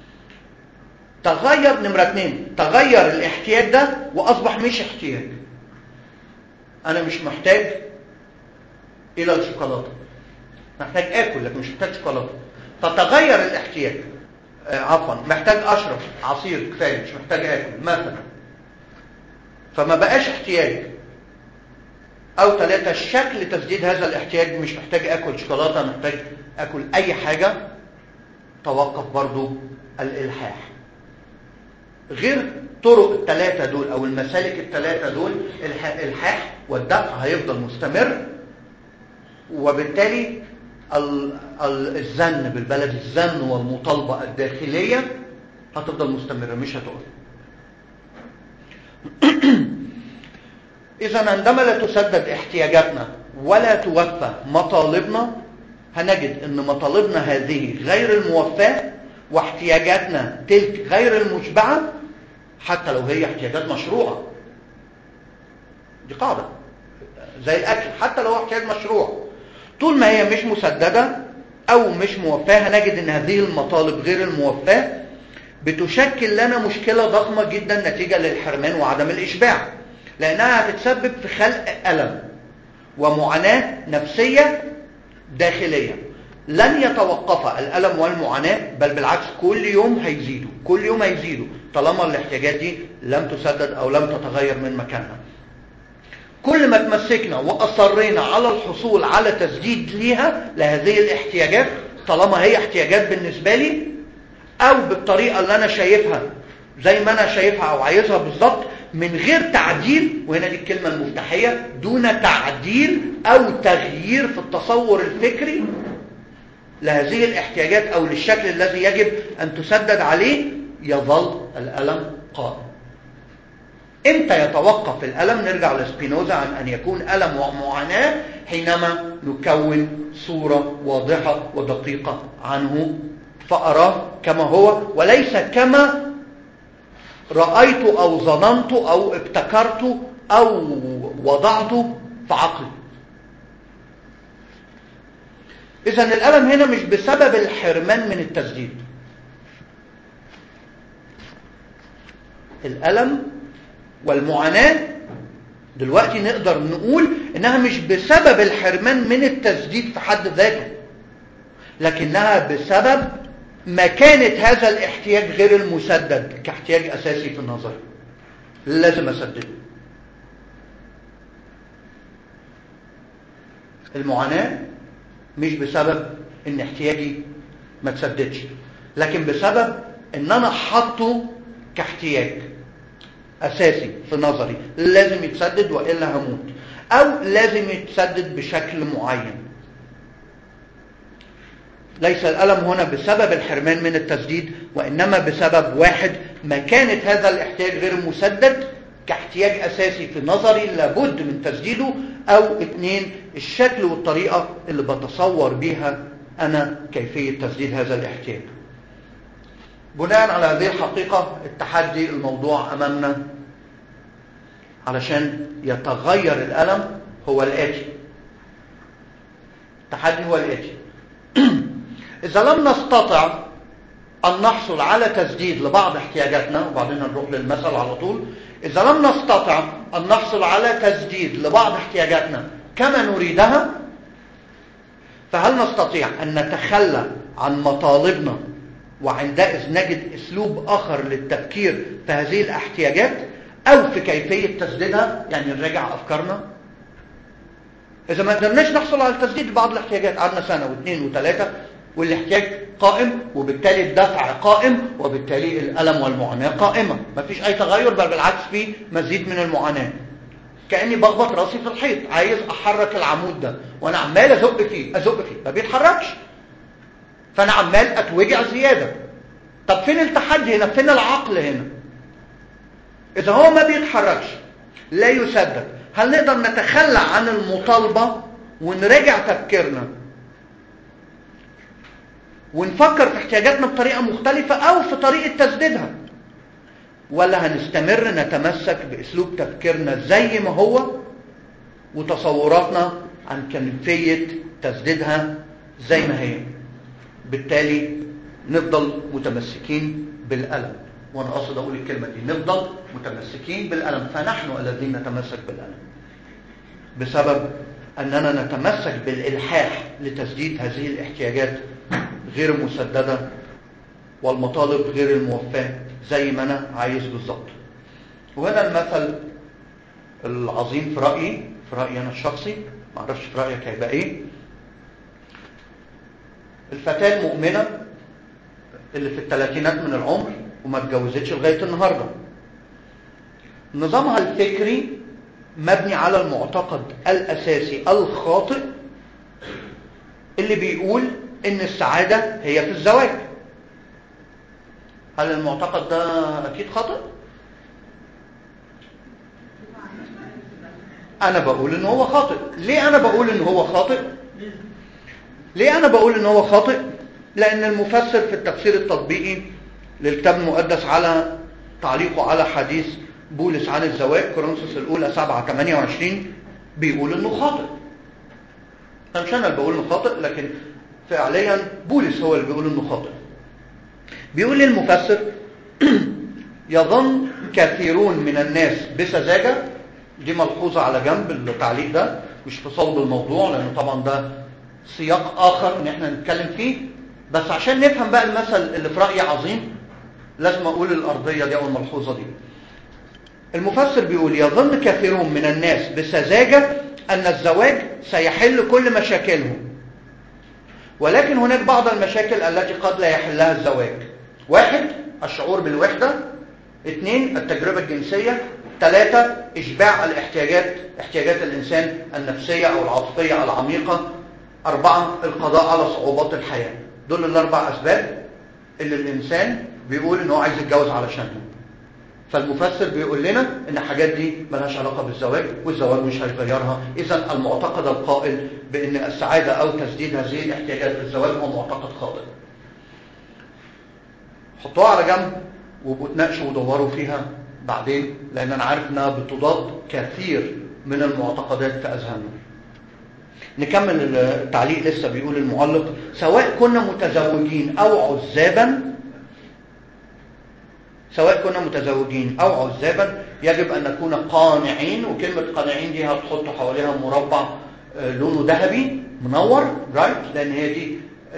Speaker 1: تغير نمرة اتنين تغير الاحتياج ده واصبح مش احتياج انا مش محتاج الى الشوكولاتة محتاج اكل لكن مش محتاج شوكولاتة فتغير الاحتياج آه عفوا محتاج اشرب عصير كفاية مش محتاج اكل مثلا فما بقاش احتياج او ثلاثة شكل تسديد هذا الاحتياج مش محتاج اكل شوكولاتة محتاج اكل اي حاجة توقف برضو الالحاح غير طرق الثلاثة دول او المسالك الثلاثة دول الالحاح والدفع هيفضل مستمر وبالتالي الزن بالبلد الزن والمطالبة الداخلية هتفضل مستمرة مش هتقف إذا عندما لا تسدد احتياجاتنا ولا توفى مطالبنا هنجد أن مطالبنا هذه غير الموفاة واحتياجاتنا تلك غير المشبعة حتى لو هي احتياجات مشروعة دي قاعدة زي الأكل حتى لو احتياج مشروع طول ما هي مش مسددة أو مش موفاة هنجد أن هذه المطالب غير الموفاة بتشكل لنا مشكلة ضخمة جدا نتيجة للحرمان وعدم الإشباع لأنها هتتسبب في خلق ألم ومعاناة نفسية داخلية لن يتوقف الألم والمعاناة بل بالعكس كل يوم هيزيدوا كل يوم هيزيدوا طالما الاحتياجات دي لم تسدد أو لم تتغير من مكانها كل ما تمسكنا وأصرينا على الحصول على تسديد ليها لهذه الاحتياجات طالما هي احتياجات بالنسبة لي أو بالطريقة اللي أنا شايفها زي ما أنا شايفها أو عايزها بالظبط من غير تعديل وهنا دي الكلمة المفتاحية دون تعديل أو تغيير في التصور الفكري لهذه الاحتياجات أو للشكل الذي يجب أن تسدد عليه يظل الألم قائم امتى يتوقف الألم نرجع لسبينوزا عن أن يكون ألم ومعاناة حينما نكون صورة واضحة ودقيقة عنه فأراه كما هو وليس كما رأيت أو ظننت أو ابتكرت أو وضعت في عقلي إذا الألم هنا مش بسبب الحرمان من التسديد الألم والمعاناة دلوقتي نقدر نقول إنها مش بسبب الحرمان من التسديد في حد ذاته لكنها بسبب مكانة هذا الاحتياج غير المسدد كاحتياج أساسي في النظر لازم أسدده المعاناة مش بسبب ان احتياجي ما تسددش لكن بسبب ان انا حاطه كاحتياج اساسي في نظري لازم يتسدد والا هموت او لازم يتسدد بشكل معين ليس الألم هنا بسبب الحرمان من التسديد وإنما بسبب واحد مكانة هذا الاحتياج غير مسدد كاحتياج أساسي في نظري لابد من تسديده أو اثنين الشكل والطريقة اللي بتصور بيها أنا كيفية تسديد هذا الاحتياج بناء على هذه الحقيقة التحدي الموضوع أمامنا علشان يتغير الألم هو الآتي التحدي هو الآتي إذا لم نستطع أن نحصل على تسديد لبعض احتياجاتنا وبعدين نروح للمثل على طول إذا لم نستطع أن نحصل على تسديد لبعض احتياجاتنا كما نريدها فهل نستطيع أن نتخلى عن مطالبنا وعندئذ نجد أسلوب آخر للتفكير في هذه الاحتياجات أو في كيفية تسديدها يعني نراجع أفكارنا إذا ما قدرناش نحصل على تسديد بعض الاحتياجات قعدنا سنة واثنين وثلاثة والاحتياج قائم وبالتالي الدفع قائم وبالتالي الألم والمعاناة قائمة ما فيش أي تغير بل بالعكس في مزيد من المعاناة كأني بخبط راسي في الحيط عايز أحرك العمود ده وأنا عمال أزق فيه أزق فيه ما بيتحركش فأنا عمال أتوجع زيادة طب فين التحدي هنا فين العقل هنا إذا هو ما بيتحركش لا يسدد هل نقدر نتخلى عن المطالبة ونراجع تفكيرنا ونفكر في احتياجاتنا بطريقة مختلفة أو في طريقة تسديدها ولا هنستمر نتمسك بأسلوب تفكيرنا زي ما هو وتصوراتنا عن كيفية تسديدها زي ما هي بالتالي نفضل متمسكين بالألم وأنا أقصد أقول الكلمة دي نفضل متمسكين بالألم فنحن الذين نتمسك بالألم بسبب أننا نتمسك بالإلحاح لتسديد هذه الاحتياجات غير مسددة والمطالب غير الموفاة زي ما أنا عايز بالظبط وهنا المثل العظيم في رأيي في رأيي أنا الشخصي ما أعرفش في رأيك هيبقى إيه الفتاة المؤمنة اللي في الثلاثينات من العمر وما اتجوزتش لغاية النهاردة نظامها الفكري مبني على المعتقد الأساسي الخاطئ اللي بيقول ان السعادة هي في الزواج هل المعتقد ده اكيد خاطئ انا بقول ان هو خاطئ ليه انا بقول ان هو خاطئ ليه انا بقول ان هو خاطئ لان المفسر في التفسير التطبيقي للكتاب المقدس على تعليقه على حديث بولس عن الزواج كورنثوس الاولى 7 28 بيقول انه خاطئ مش انا اللي بقول انه خاطئ لكن فعليا بولس هو اللي بيقول انه خاطئ بيقول المفسر يظن كثيرون من الناس بسذاجة دي ملحوظة على جنب التعليق ده مش في صلب الموضوع لأنه طبعا ده سياق آخر ان احنا نتكلم فيه بس عشان نفهم بقى المثل اللي في رأيي عظيم لازم أقول الأرضية دي أو الملحوظة دي المفسر بيقول يظن كثيرون من الناس بسذاجة أن الزواج سيحل كل مشاكلهم ولكن هناك بعض المشاكل التي قد لا يحلها الزواج واحد الشعور بالوحدة اثنين التجربة الجنسية ثلاثة إشباع الاحتياجات احتياجات الإنسان النفسية أو العاطفية العميقة أربعة القضاء على صعوبات الحياة دول الأربع أسباب اللي الإنسان بيقول إن هو عايز يتجوز علشانهم فالمفسر بيقول لنا ان الحاجات دي ملهاش علاقة بالزواج والزواج مش هيغيرها اذا المعتقد القائل بان السعادة او تسديد هذه الاحتياجات في الزواج هو معتقد خاطئ حطوها على جنب وابقوا تناقشوا ودوروا فيها بعدين لان انا عارف انها بتضاد كثير من المعتقدات في اذهاننا نكمل التعليق لسه بيقول المعلق سواء كنا متزوجين او عزابا سواء كنا متزوجين او عزابا يجب ان نكون قانعين وكلمة قانعين دي هتحط حواليها مربع لونه ذهبي منور رايت لان هي دي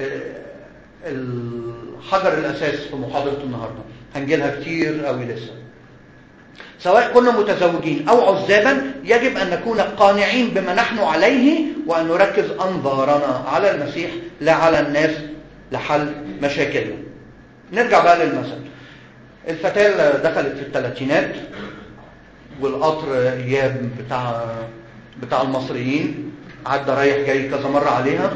Speaker 1: الحجر الاساس في محاضرة النهاردة هنجيلها كتير قوي لسه سواء كنا متزوجين او عزابا يجب ان نكون قانعين بما نحن عليه وان نركز انظارنا على المسيح لا على الناس لحل مشاكلنا نرجع بقى للمثل الفتاة اللي دخلت في الثلاثينات والقطر اياب بتاع بتاع المصريين عدى رايح جاي كذا مرة عليها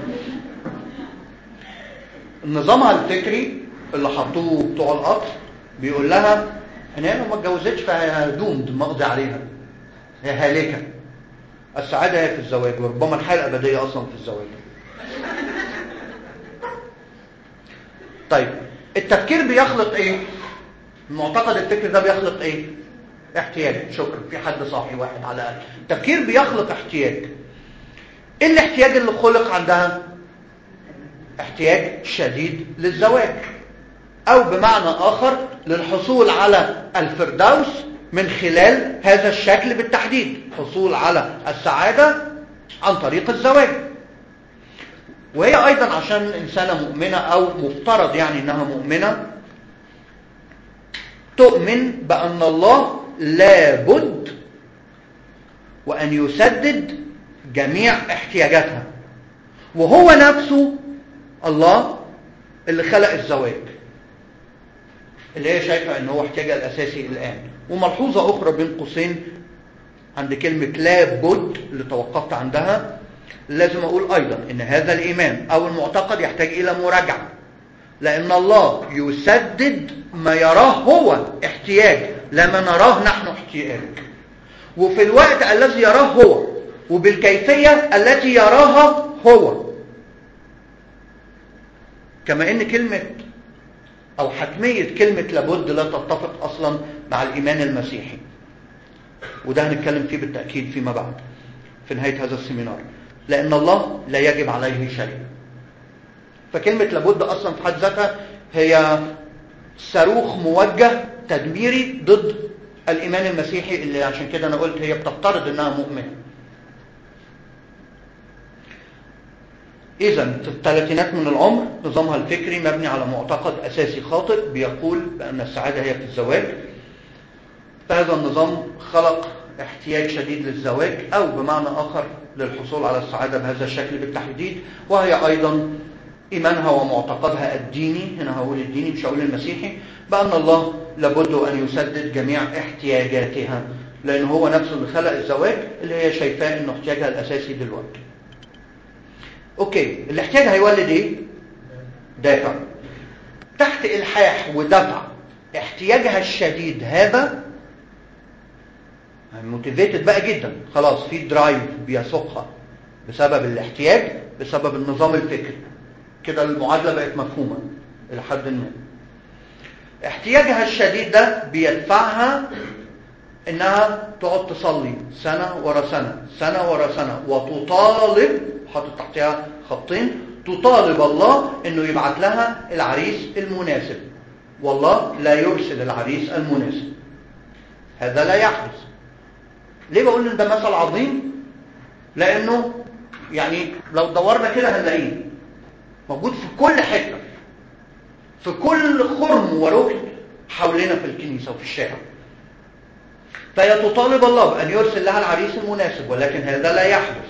Speaker 1: نظامها الفكري اللي حطوه بتوع القطر بيقول لها ان هي لو ما اتجوزتش فهي دومد مقضي عليها هي هالكة السعادة هي في الزواج وربما الحياة الأبدية أصلا في الزواج طيب التفكير بيخلق ايه المعتقد الفكري ده بيخلق ايه احتياج شكرا في حد صاحي واحد على الاقل التفكير بيخلق احتياج ايه الاحتياج اللي خلق عندها احتياج شديد للزواج او بمعنى اخر للحصول على الفردوس من خلال هذا الشكل بالتحديد حصول على السعادة عن طريق الزواج وهي ايضا عشان انسانة مؤمنة او مفترض يعني انها مؤمنة تؤمن بأن الله لابد وأن يسدد جميع احتياجاتها وهو نفسه الله اللي خلق الزواج اللي هي شايفة ان هو احتياجها الأساسي الآن وملحوظة أخرى بين قوسين عند كلمة لابد اللي توقفت عندها لازم أقول أيضا ان هذا الإيمان أو المعتقد يحتاج إلى مراجعة لأن الله يسدد ما يراه هو احتياج لا ما نراه نحن احتياج وفي الوقت الذي يراه هو وبالكيفية التي يراها هو كما ان كلمة او حتمية كلمة لابد لا تتفق اصلا مع الايمان المسيحي وده هنتكلم فيه بالتأكيد فيما بعد في نهاية هذا السيمينار لان الله لا يجب عليه شيء فكلمة لابد اصلا في حد ذاتها هي صاروخ موجه تدميري ضد الايمان المسيحي اللي عشان كده انا قلت هي بتفترض انها مؤمنة اذا في الثلاثينات من العمر نظامها الفكري مبني على معتقد اساسي خاطئ بيقول بان السعادة هي في الزواج فهذا النظام خلق احتياج شديد للزواج او بمعنى اخر للحصول على السعادة بهذا الشكل بالتحديد وهي ايضا ايمانها ومعتقدها الديني هنا هقول الديني مش هقول المسيحي بان الله لابد ان يسدد جميع احتياجاتها لان هو نفسه اللي خلق الزواج اللي هي شايفاه انه احتياجها الاساسي دلوقتي اوكي الاحتياج هيولد ايه دافع تحت الحاح ودفع احتياجها الشديد هذا موتيفيتد بقى جدا خلاص في درايف بيسوقها بسبب الاحتياج بسبب النظام الفكري كده المعادلة بقت مفهومة إلى حد ما احتياجها الشديد ده بيدفعها انها تقعد تصلي سنة ورا سنة سنة ورا سنة وتطالب حاطط تحتها خطين تطالب الله انه يبعت لها العريس المناسب والله لا يرسل العريس المناسب هذا لا يحدث ليه بقول ان ده مثل عظيم لانه يعني لو دورنا كده هنلاقيه موجود في كل حتة في كل خرم وركن حوالينا في الكنيسة وفي الشارع فهي تطالب الله بأن يرسل لها العريس المناسب ولكن هذا لا يحدث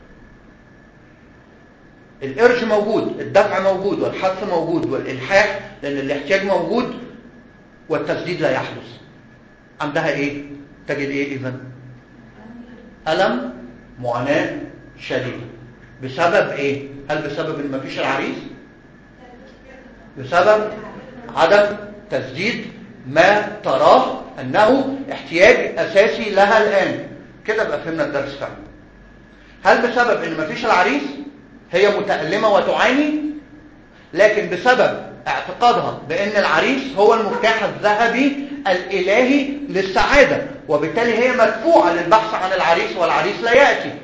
Speaker 1: الإرج موجود الدفع موجود والحث موجود والإلحاح لأن الاحتياج موجود والتسديد لا يحدث عندها إيه؟ تجد إيه إذن؟ ألم معاناة شديدة بسبب ايه هل بسبب ان مفيش العريس بسبب عدم تسديد ما تراه انه احتياج اساسي لها الان كده بقى فهمنا الدرس فعلا هل بسبب ان مفيش العريس هي متألمة وتعاني لكن بسبب اعتقادها بان العريس هو المفتاح الذهبي الالهي للسعادة وبالتالي هي مدفوعة للبحث عن العريس والعريس لا يأتي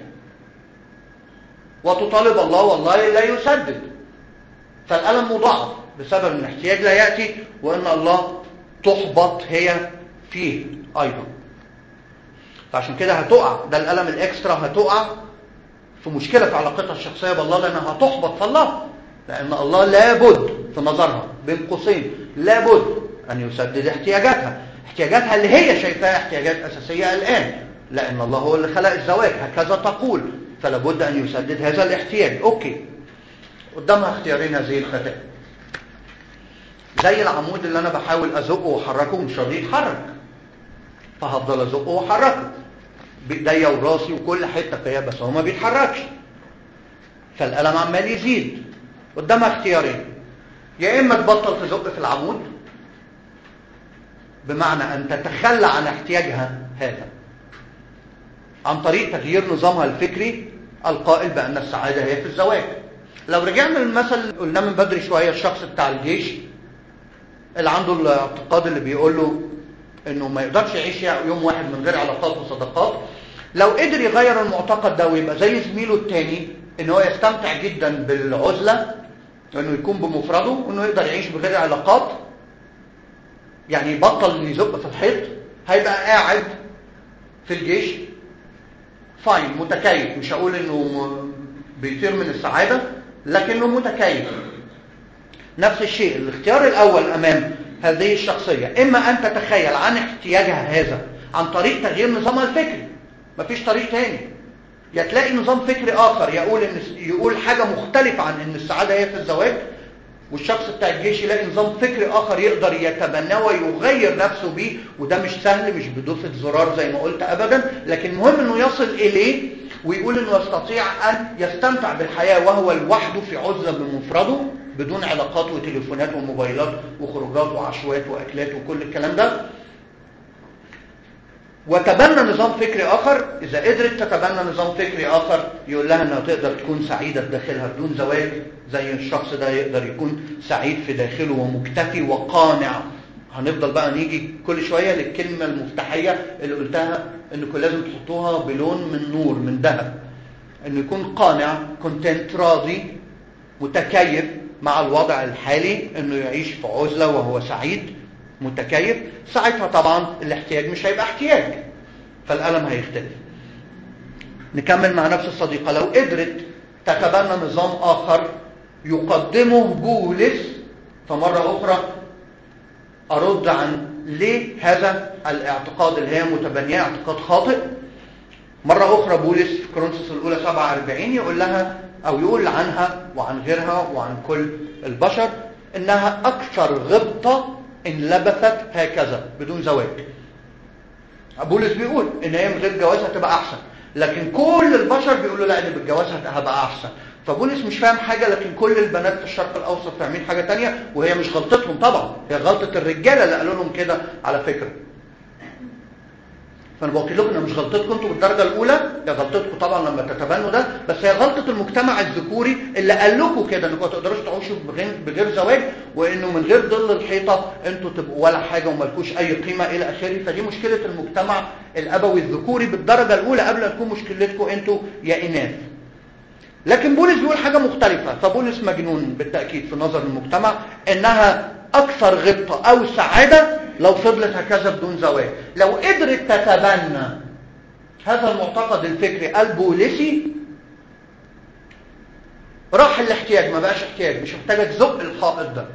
Speaker 1: وتطالب الله والله لا يسدد فالألم مضاعف بسبب ان الاحتياج لا يأتي وان الله تحبط هي فيه ايضا فعشان كده هتقع ده الألم الاكسترا هتقع في مشكلة في علاقتها الشخصية بالله لأنها هتحبط في الله لأن الله لابد في نظرها بين قوسين لابد أن يسدد احتياجاتها احتياجاتها اللي هي شايفاها احتياجات أساسية الآن لأن الله هو اللي خلق الزواج هكذا تقول فلابد أن يسدد هذا الاحتياج أوكي قدامها اختيارين هذه الفتاة زي العمود اللي أنا بحاول أزقه وأحركه ومش راضي يتحرك فهفضل أزقه وأحركه بإيديا وراسي وكل حتة فيها بس هو ما بيتحركش فالألم عمال يزيد قدامها اختيارين يا إما تبطل تزق في العمود بمعنى أن تتخلى عن احتياجها هذا عن طريق تغيير نظامها الفكري القائل بأن السعادة هي في الزواج لو رجعنا للمثل اللي قلناه من بدري شوية الشخص بتاع الجيش اللي عنده الاعتقاد اللي بيقول له انه ما يقدرش يعيش يوم واحد من غير علاقات وصداقات لو قدر يغير المعتقد ده ويبقى زي زميله التاني ان هو يستمتع جدا بالعزلة انه يكون بمفرده وانه يقدر يعيش بغير علاقات يعني يبطل يزق في الحيط هيبقى قاعد في الجيش فاين متكيف مش هقول انه بيطير من السعادة لكنه متكيف نفس الشيء الاختيار الاول امام هذه الشخصية اما ان تتخيل عن احتياجها هذا عن طريق تغيير نظامها الفكري مفيش طريق تاني يا تلاقي نظام فكري اخر يقول ان يقول حاجة مختلفة عن ان السعادة هي في الزواج والشخص بتاع الجيش يلاقي نظام فكري اخر يقدر يتبناه ويغير نفسه بيه وده مش سهل مش بدوسة زرار زي ما قلت ابدا لكن مهم انه يصل اليه ويقول انه يستطيع ان يستمتع بالحياة وهو لوحده في عزلة بمفرده بدون علاقات وتليفونات وموبايلات وخروجات وعشوات واكلات وكل الكلام ده وتبنى نظام فكري اخر اذا قدرت تتبنى نظام فكري اخر يقول لها انها تقدر تكون سعيدة في داخلها بدون زواج زي الشخص ده يقدر يكون سعيد في داخله ومكتفي وقانع هنفضل بقى نيجي كل شوية للكلمة المفتاحية اللي قلتها انكم لازم تحطوها بلون من نور من ذهب انه يكون قانع كونتنت راضي متكيف مع الوضع الحالي انه يعيش في عزلة وهو سعيد متكيف ساعتها طبعا الاحتياج مش هيبقى احتياج فالألم هيختلف نكمل مع نفس الصديقة لو قدرت تتبنى نظام آخر يقدمه بولس فمرة أخرى أرد عن ليه هذا الاعتقاد اللي هي متبنية اعتقاد خاطئ مرة أخرى بولس في كورنثوس الأولى 47 يقول لها أو يقول عنها وعن غيرها وعن كل البشر إنها أكثر غبطة إن لبثت هكذا بدون زواج بولس بيقول إن هي من غير جواز هتبقى أحسن لكن كل البشر بيقولوا لا إن بالجواز هتبقى أحسن فبولس مش فاهم حاجة لكن كل البنات في الشرق الأوسط فاهمين حاجة تانية وهي مش غلطتهم طبعا هي غلطة الرجالة اللي قالوا لهم كده على فكرة فانا بقول لكم ان مش غلطتكم انتوا بالدرجه الاولى هي غلطتكم طبعا لما تتبنوا ده بس هي غلطه المجتمع الذكوري اللي قال لكم كده انكم ما تقدروش تعيشوا بغير, بغير زواج وانه من غير ظل الحيطه انتوا تبقوا ولا حاجه ومالكوش اي قيمه الى اخره فدي مشكله المجتمع الابوي الذكوري بالدرجه الاولى قبل ان تكون مشكلتكم انتوا يا اناث لكن بولس بيقول حاجه مختلفه فبولس مجنون بالتاكيد في نظر المجتمع انها اكثر غبطه او سعاده لو فضلت هكذا بدون زواج لو قدرت تتبنى هذا المعتقد الفكري البوليسي راح الاحتياج ما بقاش احتياج مش محتاجه تزق الحائط ده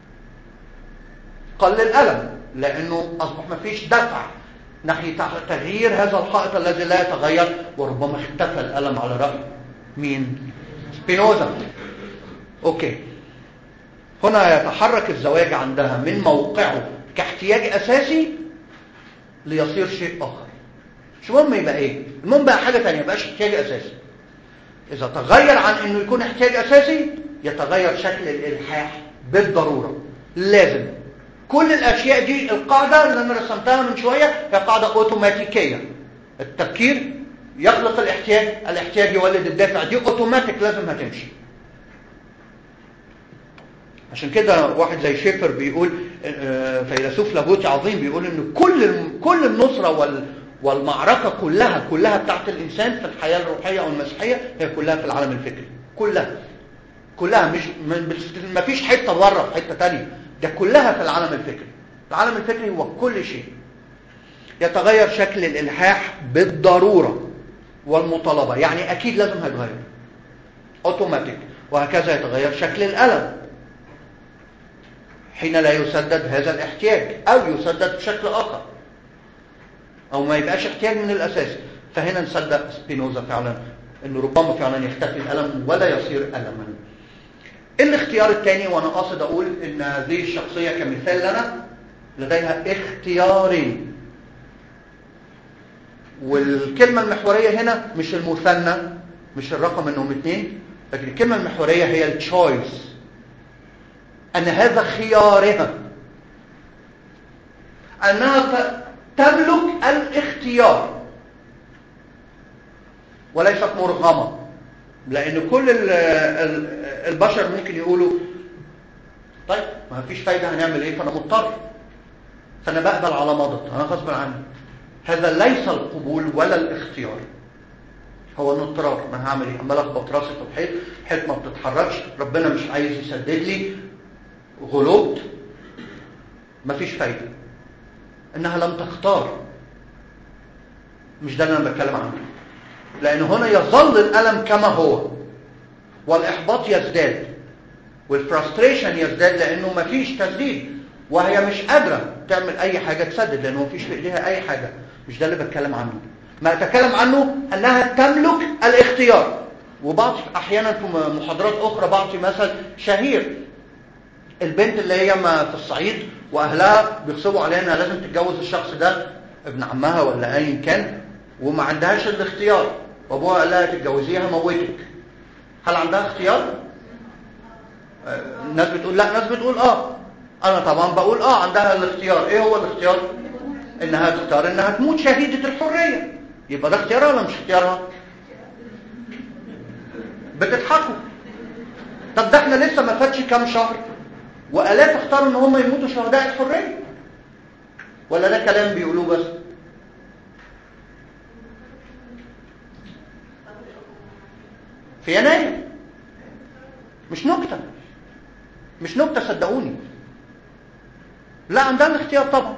Speaker 1: قل الالم لانه اصبح ما فيش دفع ناحيه تغيير هذا الحائط الذي لا يتغير وربما اختفى الالم على راي مين سبينوزا اوكي هنا يتحرك الزواج عندها من موقعه كاحتياج اساسي ليصير شيء اخر مش مهم يبقى ايه المهم بقى حاجه ثانيه بقاش احتياج اساسي إذا تغير عن أنه يكون احتياج أساسي يتغير شكل الإلحاح بالضرورة لازم كل الأشياء دي القاعدة اللي أنا رسمتها من شوية هي قاعدة أوتوماتيكية التفكير يخلق الاحتياج الاحتياج يولد الدافع دي أوتوماتيك لازم هتمشي عشان كده واحد زي شيفر بيقول فيلسوف لاهوتي عظيم بيقول ان كل كل النصره وال والمعركه كلها كلها بتاعت الانسان في الحياه الروحيه او المسيحيه هي كلها في العالم الفكري كلها كلها مش ما فيش حته بره في حته ثانيه ده كلها في العالم الفكري العالم الفكري هو كل شيء يتغير شكل الالحاح بالضروره والمطالبه يعني اكيد لازم هيتغير اوتوماتيك وهكذا يتغير شكل الالم حين لا يسدد هذا الاحتياج او يسدد بشكل اخر او ما يبقاش احتياج من الاساس فهنا نصدق سبينوزا فعلا انه ربما فعلا يختفي الالم ولا يصير الما الاختيار الثاني وانا قاصد اقول ان هذه الشخصيه كمثال لنا لديها اختيارين والكلمه المحوريه هنا مش المثنى مش الرقم انهم اثنين لكن الكلمه المحوريه هي التشويس أن هذا خيارها أنها تملك الاختيار وليست مرغمة لأن كل البشر ممكن يقولوا طيب ما فيش فايدة هنعمل ايه فأنا مضطر فأنا بقبل على مضض أنا غصب عني هذا ليس القبول ولا الاختيار هو الاضطرار ما هعمل ايه عمال اخبط راسي في الحيط الحيط ما بتتحركش ربنا مش عايز يسدد لي غلوبت مفيش فايدة انها لم تختار مش ده اللي انا بتكلم عنه لان هنا يظل الالم كما هو والاحباط يزداد والفرستريشن يزداد لانه مفيش تسديد وهي مش قادره تعمل اي حاجه تسدد لانه مفيش في ايديها اي حاجه مش ده اللي بتكلم عنه ما اتكلم عنه انها تملك الاختيار وبعطي احيانا في محاضرات اخرى بعطي مثل شهير البنت اللي هي ما في الصعيد واهلها بيغصبوا عليها انها لازم تتجوز الشخص ده ابن عمها ولا ايا كان وما عندهاش الاختيار وابوها قال لها تتجوزيها موتك هل عندها اختيار الناس بتقول لا الناس بتقول اه انا طبعا بقول اه عندها الاختيار ايه هو الاختيار انها تختار انها تموت شهيدة الحرية يبقى ده اختيارها ولا مش اختيارها بتضحكوا طب ده احنا لسه ما فاتش كام شهر والاف اختاروا ان هم يموتوا شهداء الحريه ولا ده كلام بيقولوه بس في يناير مش نكته مش نكته صدقوني لا عندها الاختيار طبعا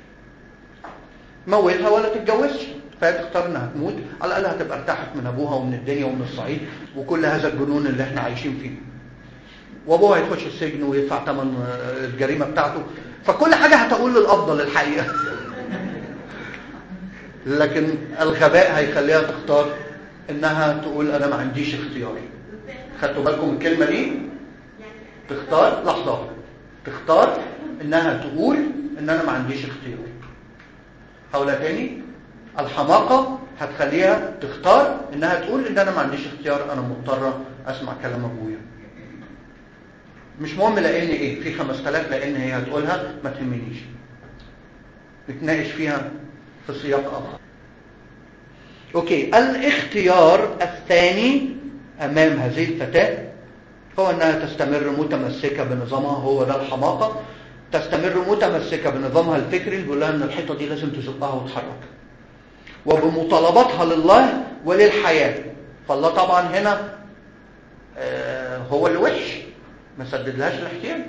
Speaker 1: موتها ولا تتجوزش فهي تختار انها تموت على الاقل هتبقى ارتاحت من ابوها ومن الدنيا ومن الصعيد وكل هذا الجنون اللي احنا عايشين فيه وابوها هيخش السجن ويدفع ثمن الجريمه بتاعته فكل حاجه هتقول للافضل الحقيقه لكن الغباء هيخليها تختار انها تقول انا ما عنديش اختيار خدتوا بالكم الكلمه دي تختار لحظه تختار انها تقول ان انا ما عنديش اختيار حولها تاني الحماقه هتخليها تختار انها تقول ان انا ما عنديش اختيار انا مضطره اسمع كلام ابويا مش مهم لان ايه في 5000 لان هي هتقولها ما تهمنيش نتناقش فيها في سياق اخر اوكي الاختيار الثاني امام هذه الفتاة هو انها تستمر متمسكة بنظامها هو ده الحماقة تستمر متمسكة بنظامها الفكري اللي بيقول لها ان الحيطة دي لازم تزقها وتحرك وبمطالباتها لله وللحياة فالله طبعا هنا آه هو اللي وحش ما سددلهاش الاحتياج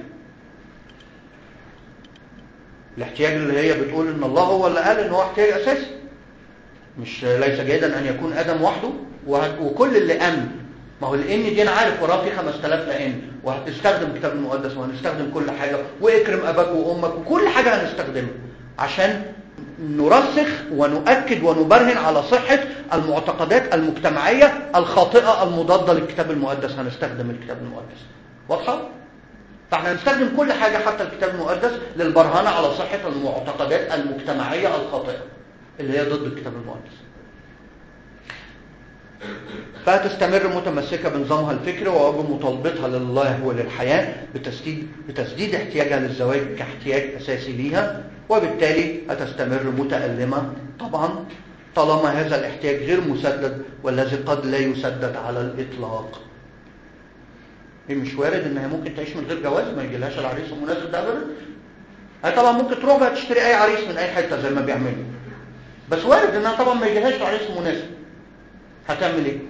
Speaker 1: الاحتياج اللي هي بتقول ان الله هو اللي قال ان هو احتياج اساسي مش ليس جيدا ان يكون ادم وحده وكل اللي امن ما هو لان دي انا عارف وراه في 5000 لان وهتستخدم الكتاب المقدس وهنستخدم كل حاجه واكرم اباك وامك وكل حاجه هنستخدمها عشان نرسخ ونؤكد ونبرهن على صحة المعتقدات المجتمعية الخاطئة المضادة للكتاب المقدس هنستخدم الكتاب المقدس واضحة؟ فاحنا هنستخدم كل حاجة حتى الكتاب المقدس للبرهنة على صحة المعتقدات المجتمعية الخاطئة اللي هي ضد الكتاب المقدس فهتستمر متمسكة بنظامها الفكري وبمطالبتها لله وللحياة بتسديد, بتسديد احتياجها للزواج كاحتياج أساسي ليها وبالتالي هتستمر متألمة طبعا طالما هذا الاحتياج غير مسدد والذي قد لا يسدد على الإطلاق هي مش وارد انها ممكن تعيش من غير جواز ما يجيلهاش العريس المناسب ده ابدا هي طبعا ممكن تروح بقى تشتري اي عريس من اي حته زي ما بيعملوا بس وارد انها طبعا ما يجيلهاش العريس المناسب هتعمل ايه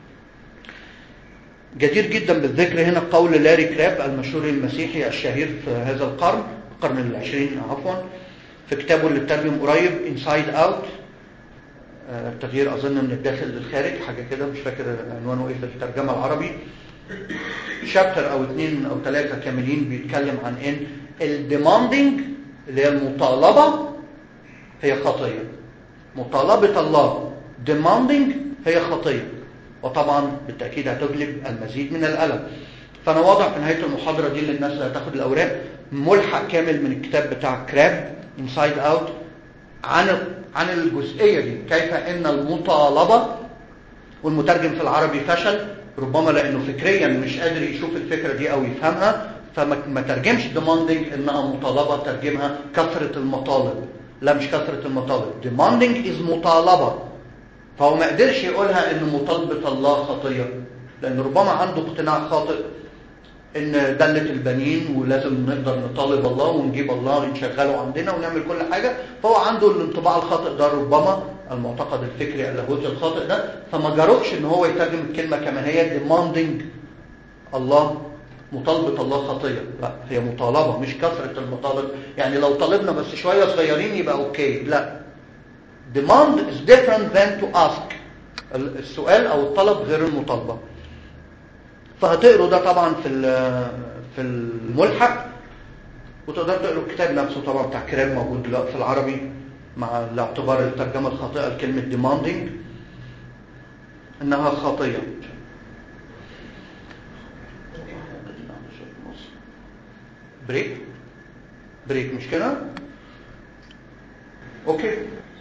Speaker 1: جدير جدا بالذكر هنا قول لاري كراب المشهور المسيحي الشهير في هذا القرن القرن العشرين عفوا في كتابه اللي اترجم قريب انسايد اوت التغيير اظن من الداخل للخارج حاجه كده مش فاكر عنوانه ايه في الترجمه العربي شابتر او اثنين او ثلاثه كاملين بيتكلم عن ان الديماندنج اللي هي المطالبه هي خطيه مطالبه الله demanding هي خطيه وطبعا بالتاكيد هتجلب المزيد من الالم فانا واضع في نهايه المحاضره دي للناس اللي هتاخد الاوراق ملحق كامل من الكتاب بتاع كراب انسايد اوت عن عن الجزئيه دي كيف ان المطالبه والمترجم في العربي فشل ربما لانه فكريا مش قادر يشوف الفكره دي او يفهمها فما ترجمش demanding انها مطالبه ترجمها كثره المطالب لا مش كثره المطالب demanding is مطالبه فهو ما قدرش يقولها ان مطالبه الله خطيه لان ربما عنده اقتناع خاطئ ان دلة البنين ولازم نقدر نطالب الله ونجيب الله نشغله عندنا ونعمل كل حاجة فهو عنده الانطباع الخاطئ ده ربما المعتقد الفكري اللاهوتي الخاطئ ده فما جرؤش ان هو يترجم الكلمة كما هي demanding الله مطالبة الله خطية لا هي مطالبة مش كثرة المطالب يعني لو طالبنا بس شوية صغيرين يبقى اوكي لا demand is different than to ask السؤال او الطلب غير المطالبة فهتقروا ده طبعا في في الملحق وتقدر تقروا الكتاب نفسه طبعا بتاع كراب موجود دلوقتي في العربي مع الاعتبار الترجمه الخاطئه لكلمه demanding انها خطيه بريك بريك مش كده اوكي